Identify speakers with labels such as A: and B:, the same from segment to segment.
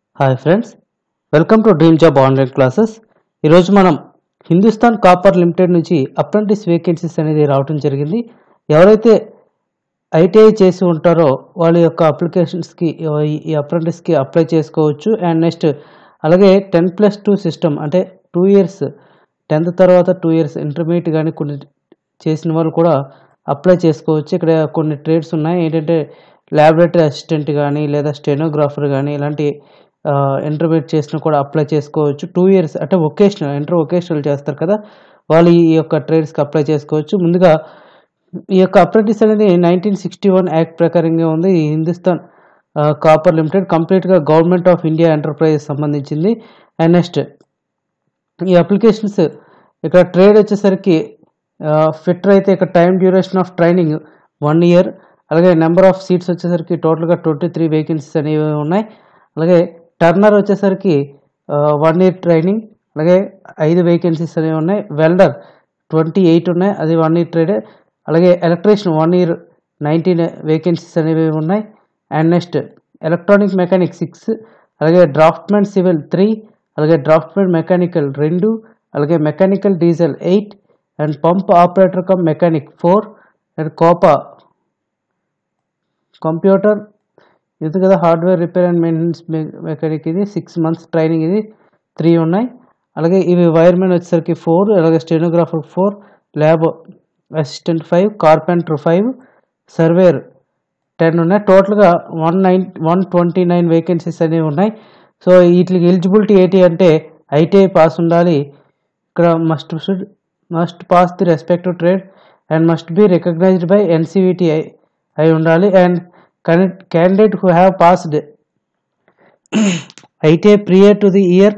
A: hi friends welcome to dream job online classes ఈరోజు మనం Hindustan copper limited నుంచి apprentice vacancies అనేది రావడం జరిగింది ఎవరైతే ఐటీఐ చేసి ఉంటారో వాళ్ళ యొక్క అప్లికేషన్స్కి ఈ అప్రెంటిస్కి అప్లై చేసుకోవచ్చు అండ్ నెక్స్ట్ అలాగే టెన్ ప్లస్ టూ సిస్టమ్ అంటే టూ ఇయర్స్ టెన్త్ తర్వాత టూ ఇయర్స్ ఇంటర్మీడియట్ కానీ కొన్ని చేసిన వాళ్ళు కూడా అప్లై చేసుకోవచ్చు ఇక్కడ కొన్ని ట్రేడ్స్ ఉన్నాయి ఏంటంటే ల్యాబొరేటరీ అసిస్టెంట్ కానీ లేదా స్టెనోగ్రాఫర్ కానీ ఇలాంటి ఇంటర్మీడియట్ చేసిన కూడా అప్లై చేసుకోవచ్చు టూ ఇయర్స్ అంటే వొకేషనల్ ఇంటర్ వొకేషనల్ చేస్తారు కదా వాళ్ళు ఈ యొక్క ట్రేడ్స్కి అప్లై చేసుకోవచ్చు ముందుగా ఈ యొక్క అప్రెంటిస్ అనేది నైన్టీన్ సిక్స్టీ వన్ యాక్ట్ ప్రకారంగా ఉంది ఈ హిందుస్థాన్ కాపర్ లిమిటెడ్ కంప్లీట్గా గవర్నమెంట్ ఆఫ్ ఇండియా ఎంటర్ప్రైజ్ సంబంధించింది అండ్ నెక్స్ట్ ఈ అప్లికేషన్స్ ఇక్కడ ట్రేడ్ వచ్చేసరికి ఫిట్టర్ అయితే ఇక్కడ time duration of training one year అలాగే నెంబర్ ఆఫ్ సీట్స్ వచ్చేసరికి టోటల్గా ట్వంటీ త్రీ వేకెన్సీస్ అనేవి ఉన్నాయి అలాగే టర్నర్ వచ్చేసరికి వన్ ఇయర్ ట్రైనింగ్ అలాగే ఐదు వేకెన్సీస్ అనేవి ఉన్నాయి వెల్డర్ ట్వంటీ ఎయిట్ ఉన్నాయి అది వన్ ఇయర్ ట్రేడే అలాగే electrician one year nineteen vacancies అనేవి ఉన్నాయి and next electronic mechanic six అలాగే డ్రాఫ్ట్మెన్ సివిల్ త్రీ అలాగే డ్రాఫ్ట్మెన్ మెకానికల్ రెండు అలాగే mechanical diesel eight and pump operator cum mechanic four and COPA computer ఇది కదా hardware repair and maintenance mechanic ఇది six months training ఇది త్రీ ఉన్నాయి అలాగే ఇవి వైర్మెన్ వచ్చేసరికి ఫోర్ అలాగే stenographer four lab assistant five carpenter five surveyor ten ఉన్నాయి టోటల్గా one nine one twenty nine vacancies అనేవి ఉన్నాయి సో వీటికి ఎలిజిబిలిటీ ఏంటి అంటే ఐటీఐ పాస్ ఉండాలి ఇక్కడ must should must pass the respective trade and must be recognised by NCVT అయి ఉండాలి and candidate who have passed ITA prior to the year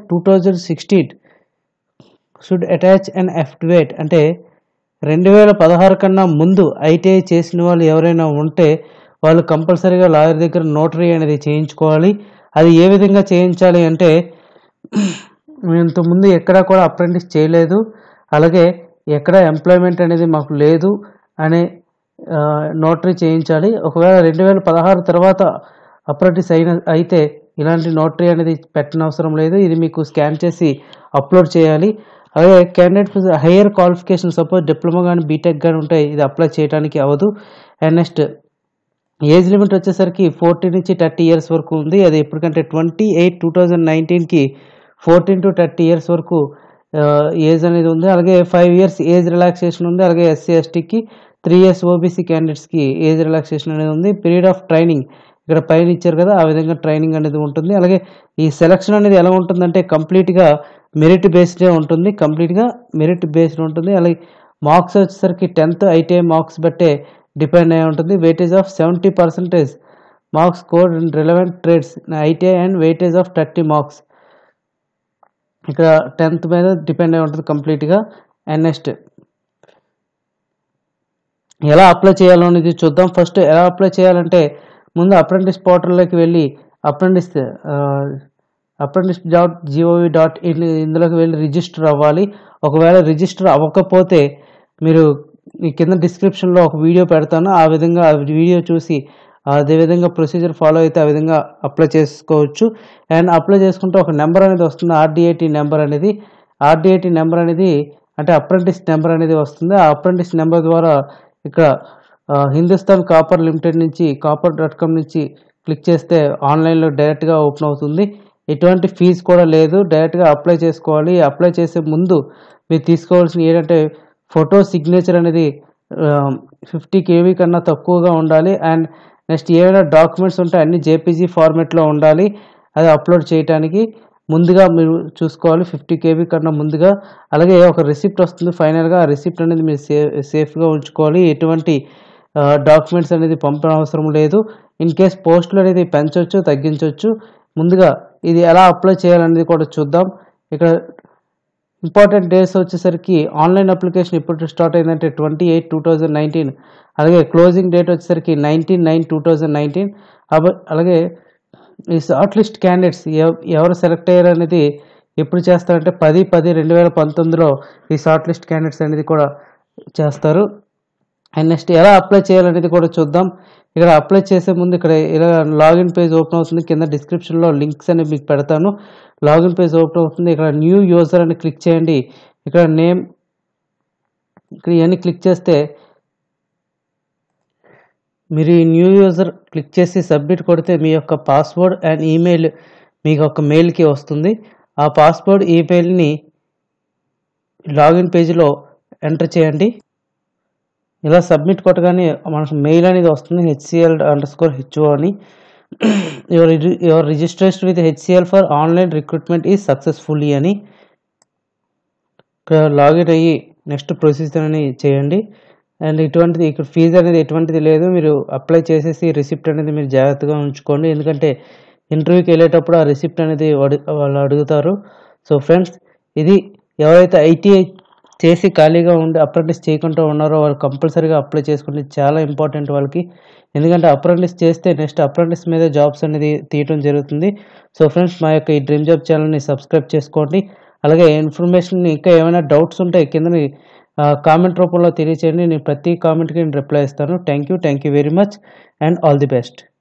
A: 2016 should attach an affidavit అంటే రెండు వేల పదహారు కన్నా ముందు ఐటీఐ చేసిన వాళ్ళు ఎవరైనా ఉంటే వాళ్ళు కంపల్సరీగా లాయర్ దగ్గర నోటరీ అనేది చేయించుకోవాలి అది ఏ విధంగా చేయించాలి అంటే ఇంతకుముందు ఎక్కడా కూడా అప్రెంటిస్ చేయలేదు అలాగే ఎక్కడ ఎంప్లాయ్మెంట్ అనేది మాకు లేదు అనే నోటరీ చేయించాలి ఒకవేళ రెండు వేల పదహారు తర్వాత అప్రెంటిస్ అయిన అయితే ఇలాంటి నోటరీ అనేది పెట్టనవసరం లేదు ఇది మీకు స్కాన్ చేసి అప్లోడ్ చేయాలి అలాగే candidate higher qualification suppose diploma కానీ బీటెక్ కానీ ఉంటాయి ఇది అప్లై చేయడానికి అవ్వదు అండ్ నెక్స్ట్ ఏజ్ లిమిట్ వచ్చేసరికి ఫోర్టీన్ నుంచి థర్టీ ఇయర్స్ వరకు ఉంది అది ఎప్పటికంటే ట్వంటీ ఎయిట్ టూ థౌజండ్ నైన్టీన్కి ఫోర్టీన్ టు థర్టీ ఇయర్స్ వరకు ఏజ్ అనేది ఉంది అలాగే ఫైవ్ ఇయర్స్ ఏజ్ రిలాక్సేషన్ ఉంది అలాగే ఎస్సీ ఎస్టీకి త్రీ ఇయర్స్ ఓబీసీ క్యాండిడేట్స్కి ఏజ్ రిలాక్సేషన్ అనేది ఉంది పీరియడ్ ఆఫ్ ట్రైనింగ్ ఇక్కడ పైన ఇచ్చారు కదా ఆ విధంగా ట్రైనింగ్ అనేది ఉంటుంది అలాగే ఈ సెలక్షన్ అనేది ఎలా ఉంటుందంటే కంప్లీట్గా మెరిట్ బేస్డే ఉంటుంది కంప్లీట్గా మెరిట్ బేస్డ్ ఉంటుంది అలాగే మార్క్స్ వచ్చేసరికి టెన్త్ ఐటీఐ మార్క్స్ బట్టే డిపెండ్ అయి ఉంటుంది weightage of seventy percentage marks code and relevant trades ITI and weightage of thirty marks ఇక్కడ టెన్త్ మీద డిపెండ్ అయి ఉంటుంది కంప్లీట్గా అండ్ నెక్స్ట్ ఎలా అప్లై చేయాలో అనేది చూద్దాం ఫస్ట్ ఎలా అప్లై చేయాలంటే ముందు అప్రెంటిస్ పోర్టల్లోకి వెళ్ళి apprentice apprentice dot G O V dot in ఇందులోకి వెళ్ళి రిజిస్టర్ అవ్వాలి ఒకవేళ రిజిస్టర్ అవ్వకపోతే మీరు ఈ కింద డిస్క్రిప్షన్లో ఒక వీడియో పెడతాను ఆ విధంగా ఆ వీడియో చూసి అదే విధంగా ప్రొసీజర్ ఫాలో అయితే ఆ విధంగా అప్లై చేసుకోవచ్చు అండ్ అప్లై చేసుకుంటే ఒక నెంబర్ అనేది వస్తుంది ఆర్డిఐటి నెంబర్ అనేది ఆర్డిఐటి నెంబర్ అనేది అంటే అప్రెంటిస్ నెంబర్ అనేది వస్తుంది ఆ అప్రెంటిస్ నెంబర్ ద్వారా ఇక్కడ హిందుస్థాన్ కాపర్ లిమిటెడ్ నుంచి కాపర్ డాట్ కామ్ నుంచి క్లిక్ చేస్తే ఆన్లైన్లో డైరెక్ట్గా ఓపెన్ అవుతుంది ఎటువంటి ఫీజు కూడా లేదు డైరెక్ట్గా అప్లై చేసుకోవాలి అప్లై చేసే ముందు మీరు తీసుకోవాల్సిన ఏంటంటే ఫోటో సిగ్నేచర్ అనేది ఫిఫ్టీ కేవీ కన్నా తక్కువగా ఉండాలి అండ్ నెక్స్ట్ ఏమైనా డాక్యుమెంట్స్ ఉంటే అన్ని జేపీజీ ఫార్మేట్లో ఉండాలి అది అప్లోడ్ చేయడానికి ముందుగా మీరు చూసుకోవాలి ఫిఫ్టీ కేబీ కన్నా ముందుగా అలాగే ఒక రిసిప్ట్ వస్తుంది ఫైనల్గా ఆ రిసిప్ట్ అనేది మీరు సేఫ్ సేఫ్గా ఉంచుకోవాలి ఎటువంటి డాక్యుమెంట్స్ అనేది పంపడం అవసరం లేదు ఇన్ కేస్ పోస్టులు అనేది పెంచవచ్చు తగ్గించవచ్చు ముందుగా ఇది ఎలా అప్లై చేయాలనేది కూడా చూద్దాం ఇక్కడ ఇంపార్టెంట్ డేట్స్ వచ్చేసరికి ఆన్లైన్ అప్లికేషన్ ఇప్పుడు స్టార్ట్ అయిందంటే twenty eight two thousand nineteen అలాగే క్లోజింగ్ డేట్ వచ్చేసరికి nineteen nine two thousand nineteen అలాగే ఈ షార్ట్ లిస్ట్ క్యాండిడేట్స్ ఎవరు సెలెక్ట్ అయ్యారు అనేది ఎప్పుడు చేస్తారంటే పది పది రెండు వేల పంతొమ్మిదిలో ఈ షార్ట్ లిస్ట్ క్యాండిడేట్స్ అనేది కూడా చేస్తారు అండ్ నెక్స్ట్ ఎలా అప్లై చేయాలనేది కూడా చూద్దాం ఇక్కడ అప్లై చేసే ముందు ఇక్కడ ఇలా లాగిన్ పేజ్ ఓపెన్ అవుతుంది కింద డిస్క్రిప్షన్లో లింక్స్ అనేవి మీకు పెడతాను లాగిన్ పేజ్ ఓపెన్ అవుతుంది ఇక్కడ న్యూ యూజర్ అని క్లిక్ చేయండి ఇక్కడ నేమ్ ఇక్కడ ఇవన్నీ క్లిక్ చేస్తే మీరు ఈ న్యూ యూజర్ క్లిక్ చేసి సబ్మిట్ కొడితే మీ యొక్క పాస్వర్డ్ అండ్ ఈమెయిల్ మీకు ఒక మెయిల్కి వస్తుంది ఆ పాస్వర్డ్ ఈమెయిల్ని లాగిన్ పేజీలో ఎంటర్ చేయండి ఇలా సబ్మిట్ కొట్టగానే మనకు మెయిల్ అనేది వస్తుంది హెచ్సిఎల్ అండర్ స్కోర్ హెచ్ఓ అని your your registration with HCL for online recruitment is successfully అని ఇక్కడ లాగిన్ అయ్యి నెక్స్ట్ ప్రొసీజర్ అని చేయండి అండ్ ఇటువంటిది ఇక్కడ ఫీజు అనేది ఎటువంటిది లేదు మీరు అప్లై చేసేసి రిసిప్ట్ అనేది మీరు జాగ్రత్తగా ఉంచుకోండి ఎందుకంటే ఇంటర్వ్యూకి వెళ్ళేటప్పుడు ఆ రిసిప్ట్ అనేది వాడు- వాళ్ళు అడుగుతారు సో ఫ్రెండ్స్ ఇది ఎవరైతే ఐటీఐ చేసి ఖాళీగా ఉండి అప్రెంటిస్ చేయకుండా ఉన్నారో వాళ్ళు కంపల్సరీగా అప్లై చేసుకుంటే చాలా ఇంపార్టెంట్ వాళ్ళకి ఎందుకంటే అప్రెంటిస్ చేస్తే నెక్స్ట్ అప్రెంటిస్ మీద జాబ్స్ అనేది తీయటం జరుగుతుంది సో ఫ్రెండ్స్ మా యొక్క ఈ డ్రీమ్ జాబ్ ఛానల్ని సబ్స్క్రైబ్ చేసుకోండి అలాగే ఇన్ఫర్మేషన్ ఇంకా ఏమైనా డౌట్స్ ఉంటే కింద కామెంట్ రూపంలో తెలియచేయండి నేను ప్రతి కామెంట్కి నేను రిప్లై ఇస్తాను thank you thank you very much and all the best